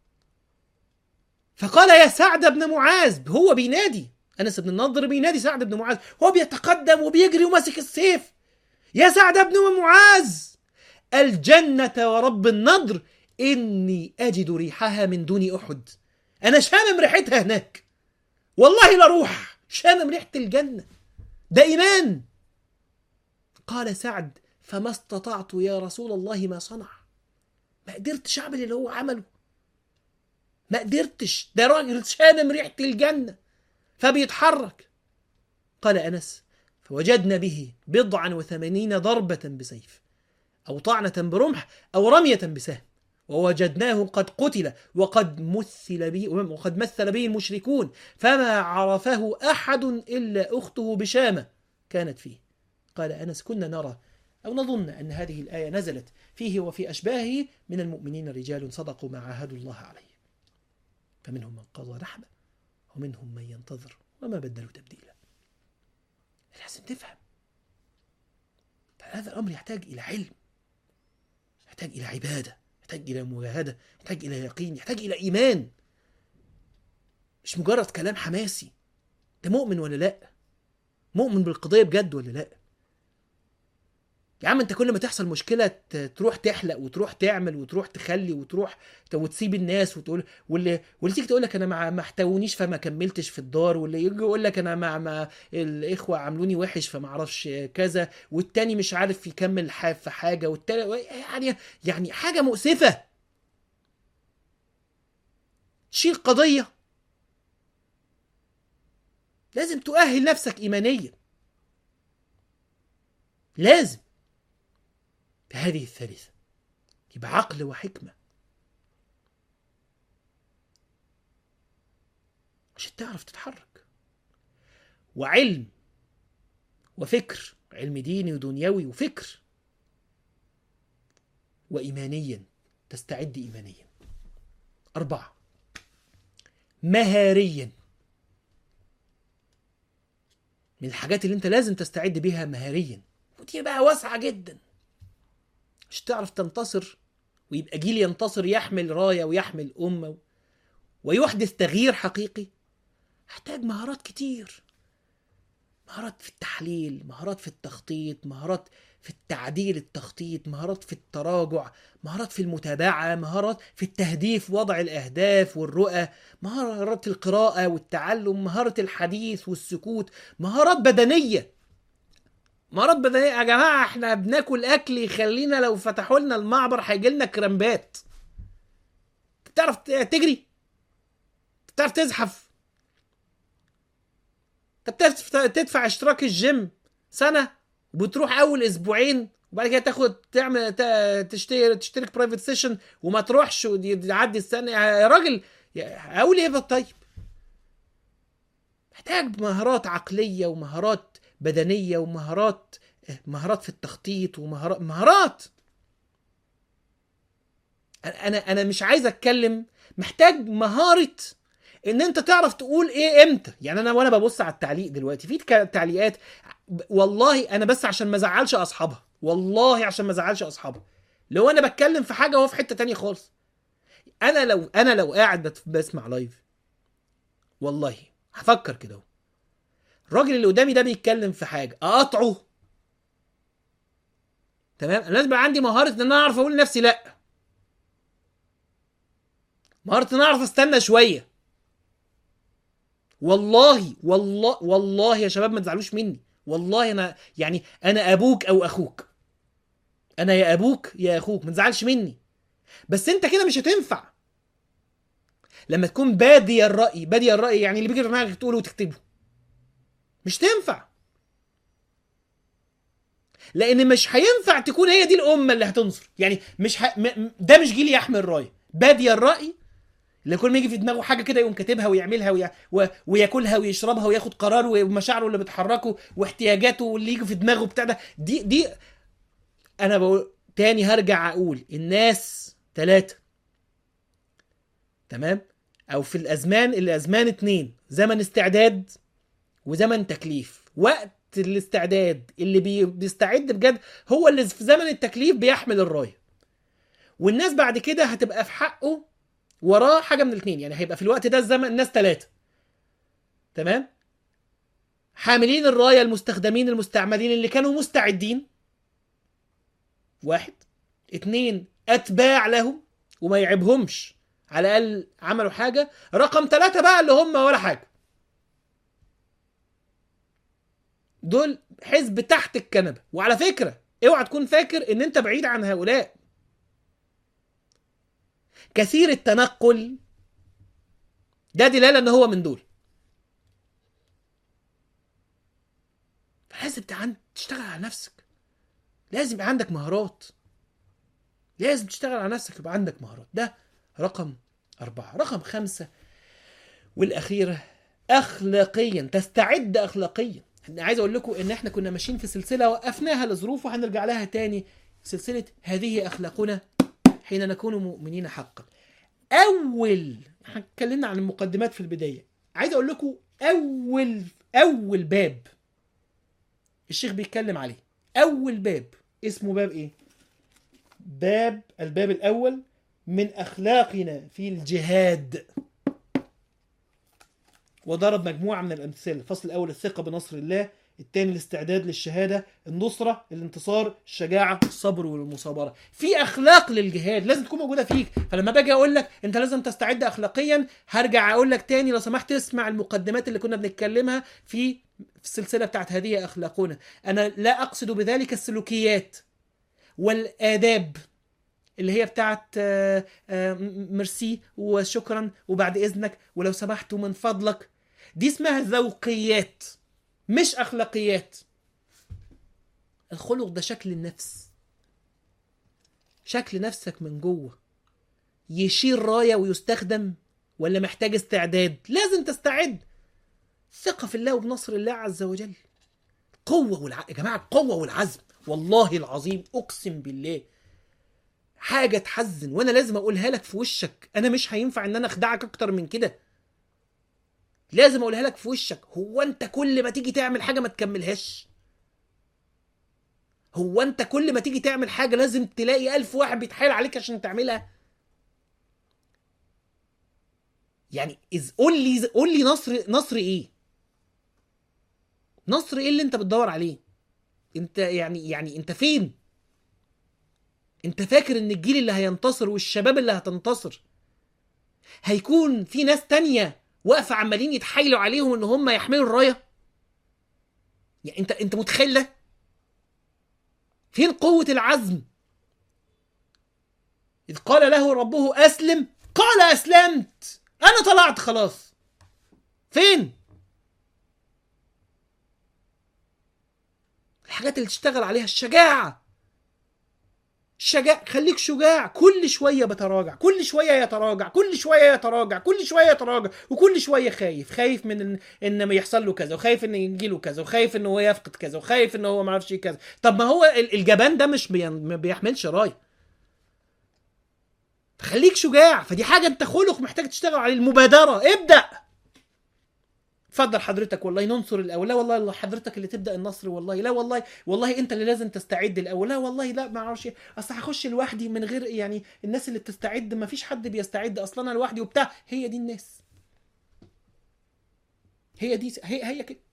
فقال يا سعد بن معاذ هو بينادي انس بن النضر بينادي سعد بن معاذ هو بيتقدم وبيجري وماسك السيف يا سعد بن معاذ الجنة ورب النضر إني أجد ريحها من دون أحد أنا شامم ريحتها هناك والله لا روح شامم ريحة الجنة ده إيمان قال سعد فما استطعت يا رسول الله ما صنع ما قدرتش أعمل اللي هو عمله ما قدرتش ده راجل شامم ريحة الجنة فبيتحرك قال أنس فوجدنا به بضعا وثمانين ضربة بسيف أو طعنة برمح أو رمية بسهم ووجدناه قد قتل وقد مثل به وقد مثل به المشركون فما عرفه أحد إلا أخته بشامة كانت فيه قال أنس كنا نرى أو نظن أن هذه الآية نزلت فيه وفي أشباهه من المؤمنين رجال صدقوا ما عاهدوا الله عليه فمنهم من قضى نحبه ومنهم من ينتظر وما بدلوا تبديلا لازم تفهم فهذا الأمر يحتاج إلى علم يحتاج إلى عبادة يحتاج إلى مجاهدة يحتاج إلى يقين يحتاج إلى إيمان مش مجرد كلام حماسي ده مؤمن ولا لا مؤمن بالقضية بجد ولا لا يا عم انت كل ما تحصل مشكله ت- تروح تحلق وتروح تعمل وتروح تخلي وتروح ت- وتسيب الناس وتقول واللي واللي تيجي تقول لك انا ما ما احتوونيش فما كملتش في الدار واللي يجي يقول لك انا ما ما الاخوه عاملوني وحش فما اعرفش كذا والتاني مش عارف يكمل ح- في حاجه والتاني يعني يعني حاجه مؤسفه تشيل قضيه لازم تؤهل نفسك ايمانيا لازم هذه الثالثة يبقى عقل وحكمة عشان تعرف تتحرك وعلم وفكر علم ديني ودنيوي وفكر وإيمانيا تستعد إيمانيا أربعة مهاريا من الحاجات اللي انت لازم تستعد بيها مهاريا ودي بقى واسعة جدا مش تعرف تنتصر ويبقى جيل ينتصر يحمل راية ويحمل أمة ويحدث تغيير حقيقي محتاج مهارات كتير مهارات في التحليل مهارات في التخطيط مهارات في التعديل التخطيط مهارات في التراجع مهارات في المتابعة مهارات في التهديف وضع الأهداف والرؤى مهارات القراءة والتعلم مهارة الحديث والسكوت مهارات بدنية مهارات بدنية يا جماعة احنا بناكل أكل يخلينا لو فتحوا لنا المعبر هيجي لنا كرامبات تعرف تجري تعرف تزحف انت بتدفع تدفع اشتراك الجيم سنه وبتروح اول اسبوعين وبعد كده تاخد تعمل ت- تشتري تشترك برايفت سيشن وما تروحش ويعدي السنه يا راجل يا- اقول ايه بقى طيب محتاج مهارات عقليه ومهارات بدنيه ومهارات مهارات في التخطيط ومهارات مهارات انا انا مش عايز اتكلم محتاج مهاره ان انت تعرف تقول ايه امتى يعني انا وانا ببص على التعليق دلوقتي في تك- تعليقات والله انا بس عشان ما ازعلش اصحابها والله عشان ما ازعلش اصحابها لو انا بتكلم في حاجه وهو في حته تانية خالص انا لو انا لو قاعد بت- بسمع لايف والله هفكر كده اهو. الراجل اللي قدامي ده بيتكلم في حاجه اقاطعه تمام انا لازم يبقى عندي مهاره ان انا اعرف اقول لنفسي لا مهاره ان انا اعرف استنى شويه والله والله والله يا شباب ما تزعلوش مني والله انا يعني انا ابوك او اخوك انا يا ابوك يا اخوك ما تزعلش مني بس انت كده مش هتنفع لما تكون بادي الراي بادي الراي يعني اللي بيجي في دماغك تقوله وتكتبه مش تنفع لان مش هينفع تكون هي دي الامه اللي هتنصر يعني مش ه... م... م- ده مش جيل يحمل رايه بادي الراي اللي كل ما يجي في دماغه حاجه كده يقوم كاتبها ويعملها وي... و... وياكلها ويشربها وياخد قراره ومشاعره اللي بتحركه واحتياجاته واللي يجي في دماغه بتاع ده دي دي انا بقول تاني هرجع اقول الناس ثلاثة تمام او في الازمان الازمان اتنين زمن استعداد وزمن تكليف وقت الاستعداد اللي بي... بيستعد بجد هو اللي في زمن التكليف بيحمل الرايه والناس بعد كده هتبقى في حقه وراه حاجه من الاثنين يعني هيبقى في الوقت ده الزمن الناس ثلاثه تمام حاملين الرايه المستخدمين المستعملين اللي كانوا مستعدين واحد اتنين اتباع لهم وما يعيبهمش على الاقل عملوا حاجه رقم ثلاثة بقى اللي هم ولا حاجه دول حزب تحت الكنبه وعلى فكره اوعى تكون فاكر ان انت بعيد عن هؤلاء كثير التنقل ده دلاله ان هو من دول فلازم تعن- تشتغل على نفسك لازم يبقى عندك مهارات لازم تشتغل على نفسك يبقى عندك مهارات ده رقم أربعة رقم خمسة والأخيرة أخلاقيا تستعد أخلاقيا أنا عايز أقول لكم إن إحنا كنا ماشيين في سلسلة وقفناها لظروف وهنرجع لها تاني سلسلة هذه أخلاقنا حين نكون مؤمنين حقا أول إحنا اتكلمنا عن المقدمات في البداية عايز أقول لكم أول أول باب الشيخ بيتكلم عليه أول باب اسمه باب إيه؟ باب الباب الأول من أخلاقنا في الجهاد وضرب مجموعة من الأمثلة الفصل الأول الثقة بنصر الله الثاني الاستعداد للشهادة النصرة الانتصار الشجاعة الصبر والمصابرة في أخلاق للجهاد لازم تكون موجودة فيك فلما باجي أقول لك أنت لازم تستعد أخلاقيا هرجع أقول لك تاني لو سمحت اسمع المقدمات اللي كنا بنتكلمها في في السلسلة بتاعت هذه أخلاقنا أنا لا أقصد بذلك السلوكيات والآداب اللي هي بتاعت آه، آه، م- ميرسي وشكرا وبعد اذنك ولو سمحت ومن فضلك دي اسمها ذوقيات مش اخلاقيات الخلق ده شكل النفس شكل نفسك من جوه يشيل رايه ويستخدم ولا محتاج استعداد لازم تستعد ثقة في الله وبنصر الله عز وجل قوة والع... يا جماعة القوة والعزم والله العظيم أقسم بالله حاجة تحزن وأنا لازم أقولها لك في وشك أنا مش هينفع إن أنا أخدعك أكتر من كده لازم أقولها لك في وشك هو أنت كل ما تيجي تعمل حاجة ما تكملهاش هو أنت كل ما تيجي تعمل حاجة لازم تلاقي ألف واحد بيتحايل عليك عشان تعملها يعني إز قول لي قول لي نصر نصر ايه نصر ايه اللي انت بتدور عليه انت يعني يعني انت فين انت فاكر ان الجيل اللي هينتصر والشباب اللي هتنتصر هيكون في ناس تانية واقفة عمالين يتحايلوا عليهم ان هم يحملوا الراية يعني انت انت متخيل ده فين قوة العزم إذ قال له ربه أسلم قال أسلمت أنا طلعت خلاص فين الحاجات اللي تشتغل عليها الشجاعة الشجاع خليك شجاع كل شوية بتراجع كل شوية يتراجع كل شوية يتراجع كل شوية يتراجع وكل شوية خايف خايف من ان, إن ما يحصل له كذا وخايف ان يجيله كذا وخايف ان هو يفقد كذا وخايف ان هو ما اعرفش إيه كذا طب ما هو ال- الجبان ده مش بي... ما بيحملش رايه فخليك شجاع فدي حاجة انت خلق محتاج تشتغل عليه المبادرة ابدأ اتفضل حضرتك والله ننصر الاول لا والله حضرتك اللي تبدا النصر والله لا والله والله انت اللي لازم تستعد الاول لا والله لا ما اعرفش إيه. اصل هخش لوحدي من غير يعني الناس اللي بتستعد ما فيش حد بيستعد اصلا انا لوحدي وبتاع هي دي الناس هي دي هي هي كده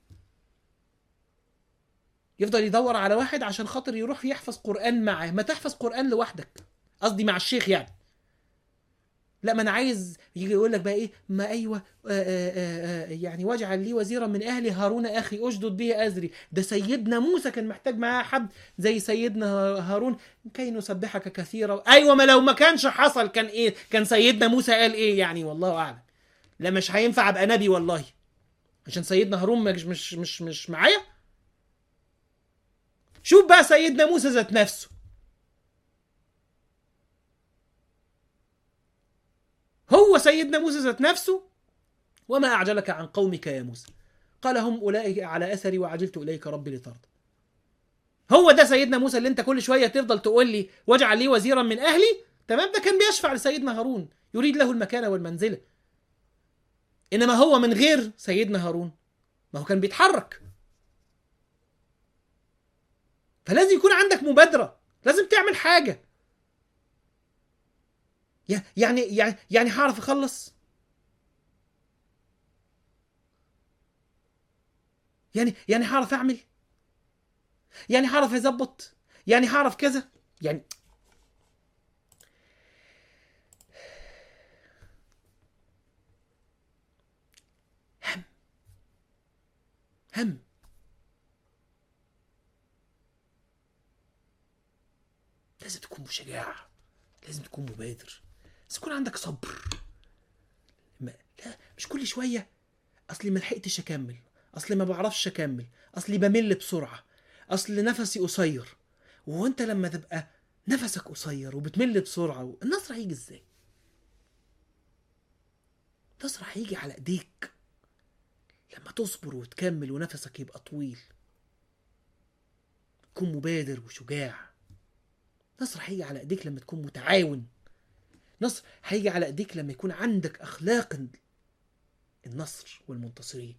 يفضل يدور على واحد عشان خاطر يروح يحفظ قران معاه ما تحفظ قران لوحدك قصدي مع الشيخ يعني لا ما انا عايز يجي يقول لك بقى ايه ما ايوه آآ آآ آآ يعني واجعل لي وزيرا من اهلي هارون اخي اشدد به ازري ده سيدنا موسى كان محتاج معاه حد زي سيدنا هارون كي نسبحك كثيرا ايوه ما لو ما كانش حصل كان ايه كان سيدنا موسى قال ايه يعني والله اعلم لا مش هينفع ابقى نبي والله عشان سيدنا هارون مش مش مش مش معايا شوف بقى سيدنا موسى ذات نفسه هو سيدنا موسى ذات نفسه وما أعجلك عن قومك يا موسى قال هم أولئك على أثري وعجلت إليك ربي لترضى هو ده سيدنا موسى اللي انت كل شوية تفضل تقول لي واجعل لي وزيرا من أهلي تمام ده كان بيشفع لسيدنا هارون يريد له المكانة والمنزلة إنما هو من غير سيدنا هارون ما هو كان بيتحرك فلازم يكون عندك مبادرة لازم تعمل حاجة يعني يعني يعني هعرف اخلص يعني يعني هعرف اعمل يعني هعرف اظبط يعني هعرف كذا يعني هم هم لازم تكون شجاع لازم تكون مبادر بس يكون عندك صبر ما لا مش كل شويه اصلي ما لحقتش اكمل اصلي ما بعرفش اكمل اصلي بمل بسرعه اصل نفسي قصير وهو انت لما تبقى نفسك قصير وبتمل بسرعه النصر هيجي ازاي النصر هيجي على ايديك لما تصبر وتكمل ونفسك يبقى طويل تكون مبادر وشجاع نصر هيجي على ايديك لما تكون متعاون نصر هيجي على ايديك لما يكون عندك اخلاق النصر والمنتصرين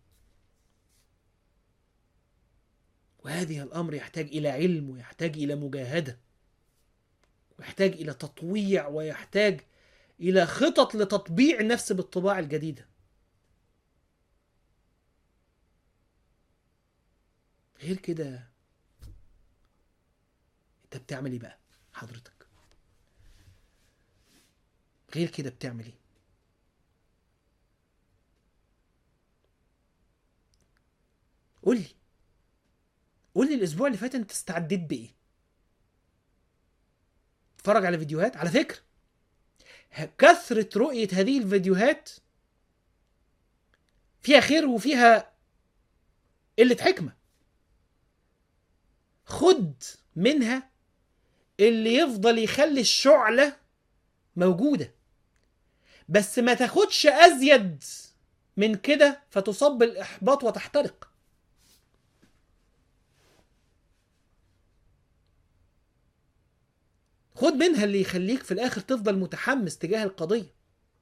وهذه الامر يحتاج الى علم ويحتاج الى مجاهده ويحتاج الى تطويع ويحتاج الى خطط لتطبيع النفس بالطباع الجديده غير كده انت بتعمل ايه بقى حضرتك غير كده بتعمل ايه قول لي قول لي الاسبوع اللي فات انت استعديت بايه اتفرج على فيديوهات على فكره كثرة رؤية هذه الفيديوهات فيها خير وفيها قلة حكمة خد منها اللي يفضل يخلي الشعلة موجودة بس ما تاخدش ازيد من كده فتصاب بالاحباط وتحترق خد منها اللي يخليك في الاخر تفضل متحمس تجاه القضيه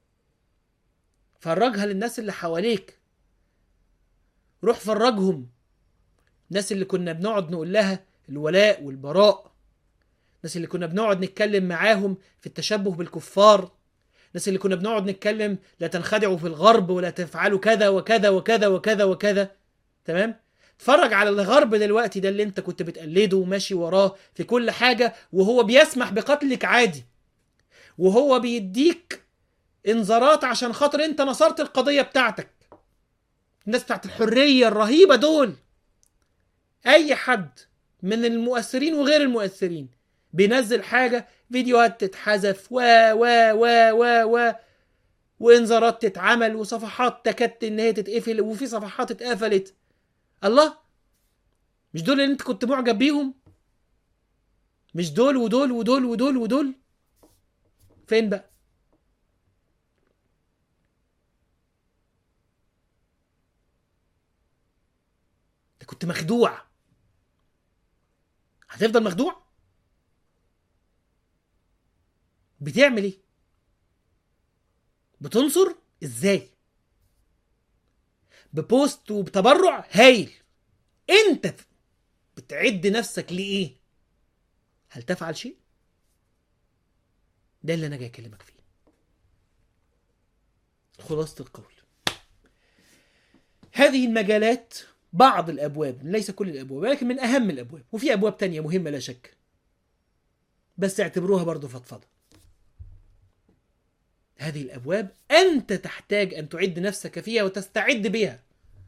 فرجها للناس اللي حواليك روح فرجهم الناس اللي كنا بنقعد نقول لها الولاء والبراء الناس اللي كنا بنقعد نتكلم معاهم في التشبه بالكفار الناس اللي كنا بنقعد نتكلم لا تنخدعوا في الغرب ولا تفعلوا كذا وكذا وكذا وكذا وكذا تمام اتفرج على الغرب دلوقتي ده اللي انت كنت بتقلده وماشي وراه في كل حاجة وهو بيسمح بقتلك عادي وهو بيديك انذارات عشان خاطر انت نصرت القضية بتاعتك الناس بتاعت الحرية الرهيبة دول اي حد من المؤثرين وغير المؤثرين بينزل حاجة فيديوهات تتحذف و و و و و وانذارات تتعمل وصفحات تكاد ان هي تتقفل وفي صفحات اتقفلت الله مش دول اللي انت كنت معجب بيهم مش دول ودول ودول ودول ودول فين بقى انت كنت مخدوع هتفضل مخدوع بتعمل ايه بتنصر ازاي ببوست وبتبرع هايل انت بتعد نفسك لايه هل تفعل شيء ده اللي انا جاي اكلمك فيه خلاصة القول هذه المجالات بعض الابواب ليس كل الابواب ولكن من اهم الابواب وفي ابواب تانية مهمة لا شك بس اعتبروها برضو فضفضة هذه الابواب انت تحتاج ان تعد نفسك فيها وتستعد بها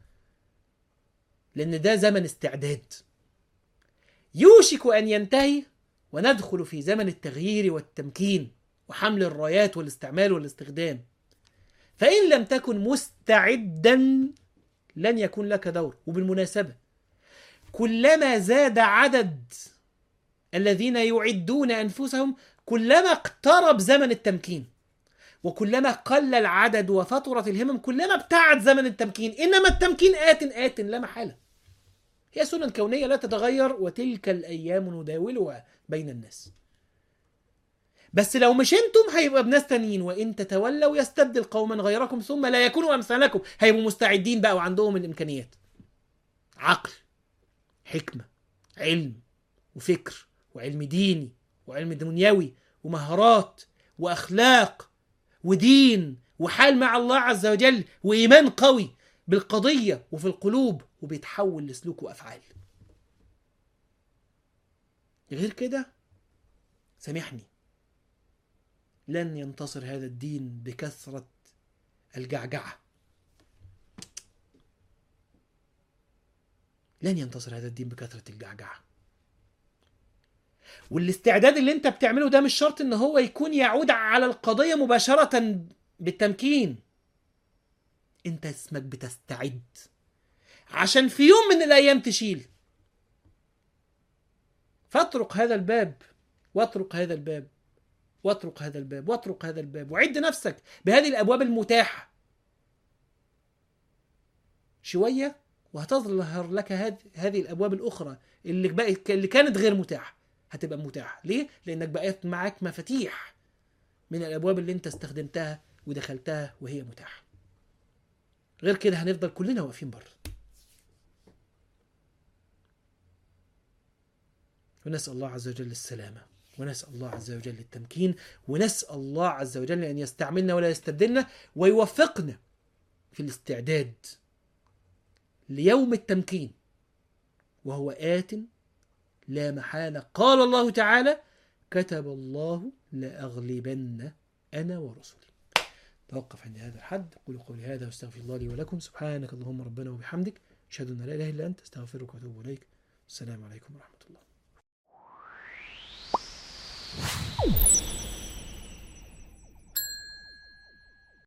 لان ده زمن استعداد يوشك ان ينتهي وندخل في زمن التغيير والتمكين وحمل الرايات والاستعمال والاستخدام فان لم تكن مستعدا لن يكون لك دور وبالمناسبه كلما زاد عدد الذين يعدون انفسهم كلما اقترب زمن التمكين وكلما قل العدد وفترت الهمم كلما ابتعد زمن التمكين انما التمكين ات ات لا محاله هي سنن كونيه لا تتغير وتلك الايام نداولها بين الناس بس لو مش انتم هيبقى بناس تانيين وان تتولوا يستبدل قوما غيركم ثم لا يكونوا امثالكم هيبقوا مستعدين بقى وعندهم الامكانيات عقل حكمه علم وفكر وعلم ديني وعلم دنيوي ومهارات واخلاق ودين وحال مع الله عز وجل وايمان قوي بالقضيه وفي القلوب وبيتحول لسلوك وافعال غير كده سامحني لن ينتصر هذا الدين بكثره الجعجعه لن ينتصر هذا الدين بكثره الجعجعه والاستعداد اللي انت بتعمله ده مش شرط ان هو يكون يعود على القضية مباشرة بالتمكين انت اسمك بتستعد عشان في يوم من الايام تشيل فاطرق هذا الباب واطرق هذا الباب واطرق هذا الباب واطرق هذا الباب وعد نفسك بهذه الابواب المتاحة شوية وهتظهر لك هذه الابواب الاخرى اللي بقت اللي كانت غير متاحه هتبقى متاحه ليه لانك بقيت معاك مفاتيح من الابواب اللي انت استخدمتها ودخلتها وهي متاحه غير كده هنفضل كلنا واقفين بره ونسال الله عز وجل السلامه ونسال الله عز وجل التمكين ونسال الله عز وجل ان يستعملنا ولا يستبدلنا ويوفقنا في الاستعداد ليوم التمكين وهو آت لا محالة قال الله تعالى كتب الله لأغلبن أنا ورسلي توقف عند هذا الحد قولوا قولي هذا واستغفر الله لي ولكم سبحانك اللهم ربنا وبحمدك أشهد أن لا إله إلا أنت أستغفرك وأتوب إليك السلام عليكم ورحمة الله